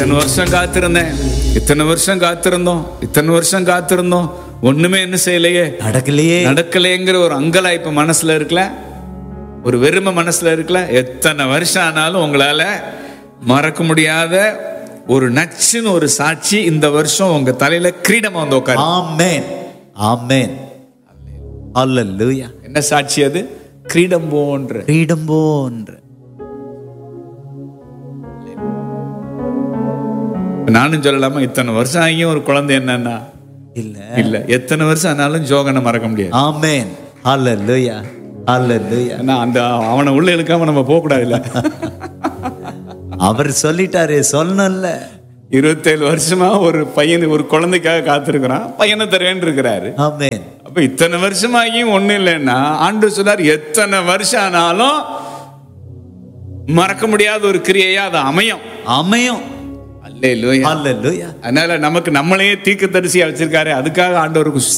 இத்தனை வருஷம் காத்திருந்தேன் இத்தனை வருஷம் காத்திருந்தோம் இத்தனை வருஷம் காத்திருந்தோம் ஒண்ணுமே என்ன செய்யலையே நடக்கலையே நடக்கலைங்கிற ஒரு அங்கலாய்ப்பு மனசுல இருக்குல்ல ஒரு வெறுமை மனசுல இருக்குல்ல எத்தனை வருஷம் ஆனாலும் உங்களால மறக்க முடியாத ஒரு நச்சுன்னு ஒரு சாட்சி இந்த வருஷம் உங்க தலையில கிரீடமா வந்து உட்காரு ஆமென் ஆமென் அல்லேலூயா என்ன சாட்சி அது கிரீடம் போன்ற கிரீடம் போன்ற நானும் சொல்லலாமா இத்தனை வருஷம் ஆகியும் ஒரு குழந்தை என்னன்னா இல்ல இல்ல எத்தனை வருஷம் ஆனாலும் ஜோகனை மறக்க முடியாது ஆமென் அல்லேலூயா அல்லேலூயா ஏன்னா அந்த அவனை உள்ள இழுக்காம நம்ம போக கூடாதுல்ல அவர் சொல்லிட்டாரு சொல்லணும்ல இருபத்தேழு வருஷமா ஒரு பையன் ஒரு குழந்தைக்காக காத்திருக்கிறான் பையனை தருவேன் இருக்கிறாரு ஆமென் அப்ப இத்தனை வருஷமாகியும் ஒண்ணு இல்லைன்னா ஆண்டு சொன்னார் எத்தனை வருஷம் ஆனாலும் மறக்க முடியாத ஒரு கிரியையா அது அமையும் அமையும் அல்லேலூயா அல்லேலூயா அதனால நமக்கு நம்மளையே தீர்க்க தரிசியா வச்சிருக்காரு அதுக்காக ஆண்டவருக்கு